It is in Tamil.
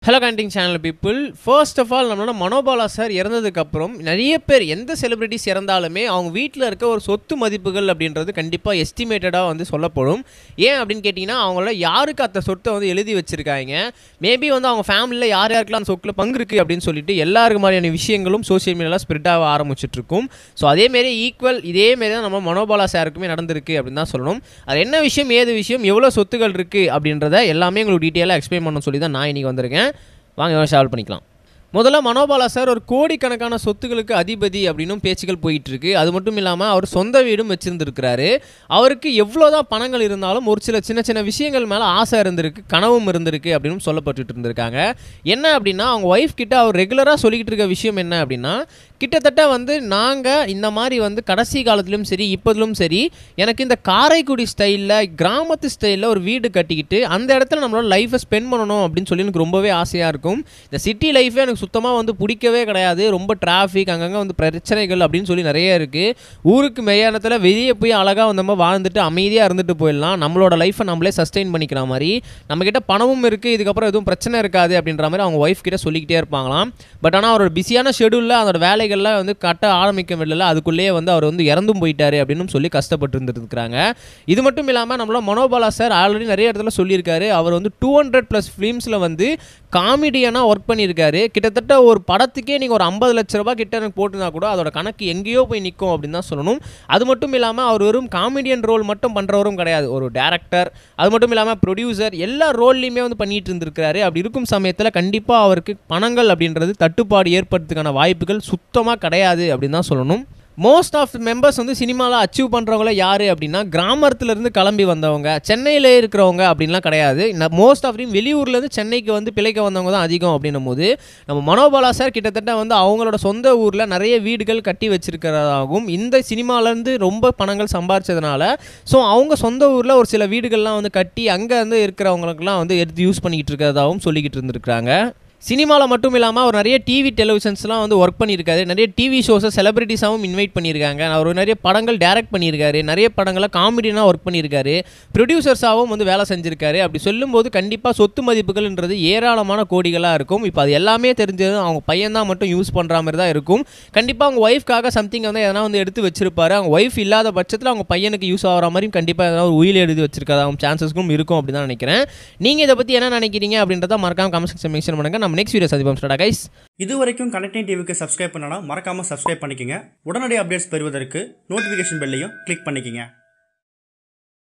ஹலோ கண்டிங் channel people first of all நம்மளோட மனோபாலா சார் இறந்ததுக்கப்புறம் நிறைய பேர் எந்த செலிபிரிட்டிஸ் இறந்தாலுமே அவங்க வீட்டில் இருக்க ஒரு சொத்து மதிப்புகள் அப்படின்றது கண்டிப்பாக எஸ்டிமேட்டடாக வந்து சொல்லப்படும் ஏன் அப்படின்னு கேட்டிங்கன்னா அவங்கள யாருக்கு அந்த சொத்தை வந்து எழுதி வச்சுருக்காங்க மேபி வந்து அவங்க ஃபேமிலியில் யார் யாருக்கெல்லாம் அந்த சொத்தில் பங்கு இருக்குது அப்படின்னு சொல்லிட்டு எல்லாருக்கு மாதிரியான விஷயங்களும் சோஷியல் மீடியாவில் ஸ்ப்ரெட் ஆக ஆரம்பிச்சிட்டு இருக்கும் ஸோ அதேமாரி ஈக்குவல் இதேமாரி தான் நம்ம மனோபாலா சாருக்குமே நடந்திருக்கு அப்படின்னு தான் சொல்லணும் அது என்ன விஷயம் ஏது விஷயம் எவ்வளோ சொத்துகள் இருக்குது அப்படின்றத எல்லாமே உங்களுக்கு டீட்டெயிலாக எக்ஸ்பிளைன் பண்ண சொல்லி தான் நான் இன்றைக்கி வந்திருக்கேன் வாங்க ஷால்வ் பண்ணிக்கலாம் முதல்ல மனோபாலா சார் ஒரு கோடிக்கணக்கான சொத்துக்களுக்கு அதிபதி அப்படின்னும் பேச்சுகள் போயிட்டு இருக்கு அது மட்டும் இல்லாமல் அவர் சொந்த வீடும் வச்சிருந்துருக்கிறாரு அவருக்கு எவ்வளோதான் பணங்கள் இருந்தாலும் ஒரு சில சின்ன சின்ன விஷயங்கள் மேலே ஆசை இருந்திருக்கு கனவும் இருந்திருக்கு அப்படின்னு சொல்லப்பட்டுட்டு இருந்திருக்காங்க என்ன அப்படின்னா அவங்க ஒய்ஃப் கிட்ட அவர் ரெகுலராக சொல்லிக்கிட்டு இருக்க விஷயம் என்ன அப்படின்னா கிட்டத்தட்ட வந்து நாங்கள் இந்த மாதிரி வந்து கடைசி காலத்துலையும் சரி இப்போதிலும் சரி எனக்கு இந்த காரைக்குடி ஸ்டைலில் கிராமத்து ஸ்டைலில் ஒரு வீடு கட்டிக்கிட்டு அந்த இடத்துல நம்மளோட லைஃப்பை ஸ்பெண்ட் பண்ணணும் அப்படின்னு சொல்லி எனக்கு ரொம்பவே ஆசையாக இருக்கும் இந்த சிட்டி லைஃபே எனக்கு சுத்தமாக வந்து பிடிக்கவே கிடையாது ரொம்ப டிராஃபிக் அங்கங்கே வந்து பிரச்சனைகள் அப்படின்னு சொல்லி நிறைய இருக்குது ஊருக்கு மெய்யானத்தில் வெளியே போய் அழகாக வந்து நம்ம வாழ்ந்துட்டு அமைதியாக இருந்துட்டு போயிடலாம் நம்மளோட லைஃப்பை நம்மளே சஸ்டெயின் பண்ணிக்கிற மாதிரி நம்மக்கிட்ட பணமும் இருக்குது இதுக்கப்புறம் எதுவும் பிரச்சனை இருக்காது அப்படின்ற மாதிரி அவங்க ஒய்ஃப் கிட்ட சொல்லிக்கிட்டே இருப்பாங்களாம் பட் ஆனால் அவரோட பிஸியான ஷெடியூலில் அதோட வேலைகள்லாம் வந்து கட்ட ஆரம்பிக்க முடியல அதுக்குள்ளேயே வந்து அவர் வந்து இறந்தும் போயிட்டாரு அப்படின்னு சொல்லி கஷ்டப்பட்டு இருந்துருக்காங்க இது மட்டும் இல்லாமல் நம்மளோட மனோபாலா சார் ஆல்ரெடி நிறைய இடத்துல சொல்லியிருக்காரு அவர் வந்து டூ ஹண்ட்ரட் ப்ளஸ் ஃபிலிம்ஸில் வந்து காமெடியனாக ஒர்க் பண்ணியிருக்காரு கிட்டத்தட்ட ஒரு படத்துக்கே நீங்கள் ஒரு ஐம்பது லட்ச ரூபாய் கிட்ட எனக்கு போட்டுனா கூட அதோட கணக்கு எங்கேயோ போய் நிற்கும் அப்படின்னு தான் சொல்லணும் அது மட்டும் இல்லாமல் அவர் வெறும் காமெடியன் ரோல் மட்டும் பண்ணுறவரும் கிடையாது ஒரு டேரக்டர் அது மட்டும் இல்லாமல் ப்ரொடியூசர் எல்லா ரோல்லையுமே வந்து பண்ணிட்டு இருந்திருக்காரு அப்படி இருக்கும் சமயத்தில் கண்டிப்பாக அவருக்கு பணங்கள் அப்படின்றது தட்டுப்பாடு ஏற்படுறதுக்கான வாய்ப்புகள் சுத்தமாக கிடையாது அப்படின்னு தான் சொல்லணும் மோஸ்ட் ஆஃப் மெம்பர்ஸ் வந்து சினிமாவில் அச்சீவ் பண்ணுறவங்கள யார் அப்படின்னா கிராமத்துலேருந்து கிளம்பி வந்தவங்க சென்னையில் இருக்கிறவங்க அப்படின்லாம் கிடையாது மோஸ்ட் ஆஃப் வெளியூர்லேருந்து சென்னைக்கு வந்து பிழைக்க வந்தவங்க தான் அதிகம் அப்படின்னும் போது நம்ம மனோபாலா சார் கிட்டத்தட்ட வந்து அவங்களோட சொந்த ஊரில் நிறைய வீடுகள் கட்டி வச்சிருக்கிறதாகவும் இந்த சினிமாலேருந்து ரொம்ப பணங்கள் சம்பாரிச்சதுனால ஸோ அவங்க சொந்த ஊரில் ஒரு சில வீடுகள்லாம் வந்து கட்டி அங்கே வந்து இருக்கிறவங்களுக்குலாம் வந்து எடுத்து யூஸ் பண்ணிக்கிட்டு இருக்கிறதாகவும் சொல்லிக்கிட்டு இருந்திருக்காங்க சினிமாவில் மட்டும் இல்லாமல் அவர் நிறைய டிவி டெலிவிஷன்ஸ்லாம் வந்து ஒர்க் பண்ணியிருக்காரு நிறைய டிவி ஷோஸை செலிபிரிட்டிஸாகவும் இன்வைட் பண்ணியிருக்காங்க அவர் நிறைய படங்கள் டைரக்ட் பண்ணியிருக்காரு நிறைய படங்களை காமெடினாக ஒர்க் பண்ணியிருக்காரு ப்ரொடியூசர்ஸாகவும் வந்து வேலை செஞ்சுருக்காரு அப்படி சொல்லும்போது கண்டிப்பாக சொத்து மதிப்புகள்ன்றது ஏராளமான கோடிகளாக இருக்கும் இப்போ அது எல்லாமே தெரிஞ்சது அவங்க பையன் தான் மட்டும் யூஸ் பண்ணுற மாதிரி தான் இருக்கும் கண்டிப்பாக அவங்க ஒய்ஃப்காக சம்திங் வந்து எதனா வந்து எடுத்து வச்சிருப்பாரு அவங்க ஒய்ஃப் இல்லாத பட்சத்தில் அவங்க பையனுக்கு யூஸ் ஆகிற மாதிரியும் கண்டிப்பாக எதனா ஒரு உயில் எழுதி வச்சிருக்காதாகவும் சான்சஸ்க்கும் இருக்கும் அப்படின்னு தான் நினைக்கிறேன் நீங்கள் இதை பற்றி என்ன நினைக்கிறீங்க அப்படின்றத மறக்காம கமெண்ட் செக்ஷன் மென்ஷன் பண்ணுங்கள் நம்ம நெக்ஸ்ட் வீடியோ சந்திப்போம் ஸ்டாடா கைஸ் இது வரைக்கும் கனெக்டிங் டிவிக்கு சப்ஸ்கிரைப் பண்ணனா மறக்காம சப்ஸ்கிரைப் பண்ணிக்கங்க உடனடி அப்டேட்ஸ் பெறுவதற்கு நோட்டிஃபிகேஷன் பெல்லையும் கிளிக் பண்ணிக்கங்க